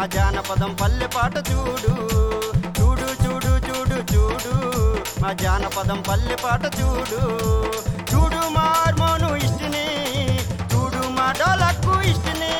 మా జానపదం పల్లె పాట చూడు చూడు చూడు చూడు చూడు మా జానపదం పల్లె పాట చూడు చూడు మా హార్మోను ఇష్టిని చూడు మా డోలక్కు ఇష్టిని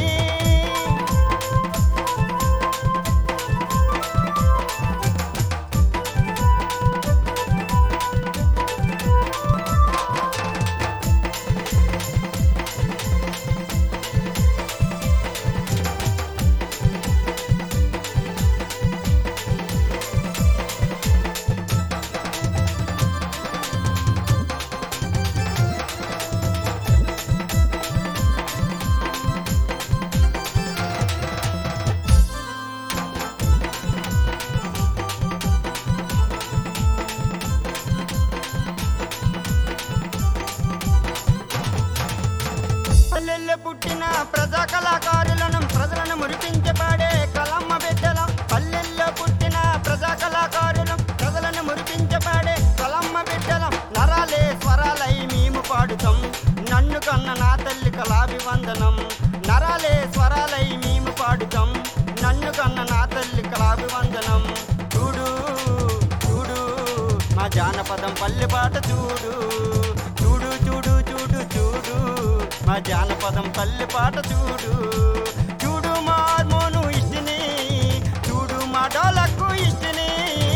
పల్లెల్లో పుట్టిన ప్రజా కళాకారులను ప్రజలను మురిపించబడే కలమ్మ బిడ్డలం పల్లెల్లో పుట్టిన ప్రజా కళాకారులం ప్రజలను మురిపించబడే కలమ్మ బిడ్డలం నరాలే స్వరాలై మేము పాడుతాం నన్ను కన్న నా తల్లి కళాభివందనం నరాలే స్వరాలై మేము పాడుతాం నన్ను కన్న నా తల్లి కళాభివందనం చూడు చూడు మా జానపదం పల్లె పాట చూడు చూడు చూడు చూడు చూడు మా జానపదం పల్లె పాట చూడు చూడు మా హార్మోను ఇష్టిని చూడు మా డోలకు ఇష్టిని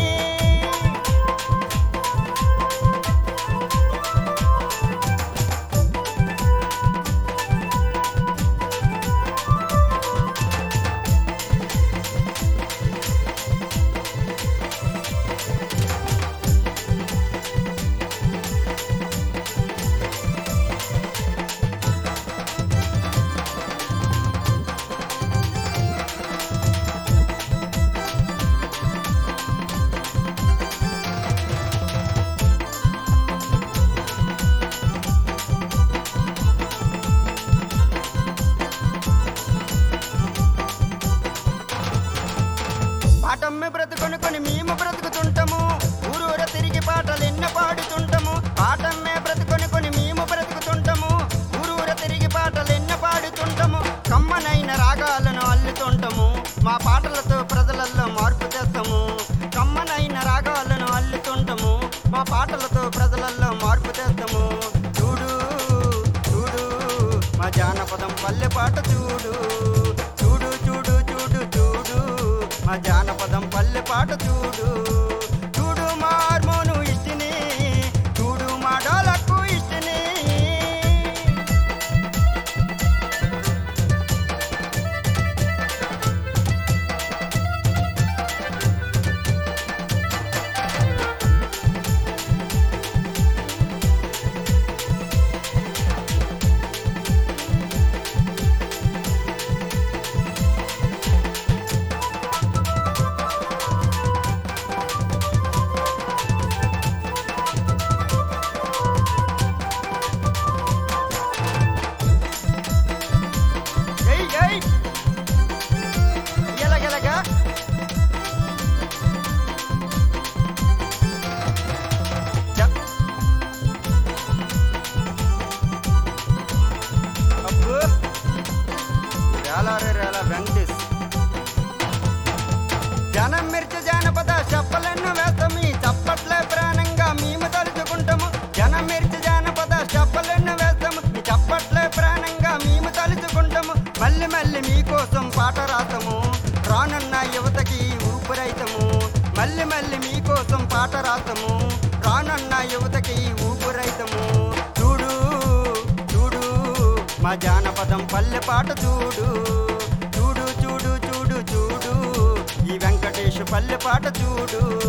పాటమ్మే బ్రతుకొని కొని మేము బ్రతుకుతుంటాము ఊరూర తిరిగి పాటలు ఎన్న పాడుతుంటాము పాటమ్మే బ్రతుకొని కొని మేము బ్రతుకుతుంటాము ఊరూర తిరిగి పాటలు ఎన్న పాడుతుంటాము కమ్మనైన రాగాలను అల్లుతుంటాము మా పాటలతో ప్రజలలో మార్పు తెస్తాము కమ్మనైన రాగాలను అల్లుతుంటాము మా పాటలతో ప్రజలలో మార్పు తెస్తాము చూడు చూడు మా జానపదం పల్లె పాట చూడు చూడు చూడు చూడు చూడు మా జానపదం పల్లె పాట చూడు చూడు మా హార్మోను ఇష్టిని చూడు మా డోలకు ఇష్టిని ఏయ్ ఏయ్ ఎలాగెలాగా చెప్. అబ్బో రేలారే రేలా వెంకటేష్ జనం మిర్చి జానపద చెప్పలెన్ను వేస్తాము ఈ చప్పట్లే ప్రాణంగా మేము తలుచుకుంటాము జనం మిర్చి జానపద చెప్పలెన్ను వేస్తాము ఈ చప్పట్లే ప్రాణంగా మేము తలుచుకుంటాము మళ్ళీ మళ్ళీ మీకోసం పాట రాస్తాము రానున్న యువతకి ఊపిరైతము మళ్ళీ మళ్ళీ మీకోసం పాట రాస్తాము రానున్న యువతకి ఊపిరైతము చూడు చూడు మా జానపదం పల్లె పాట చూడు చూడు చూడు చూడు చూడు ఈ వెంకటేష్ పల్లె పాట చూడు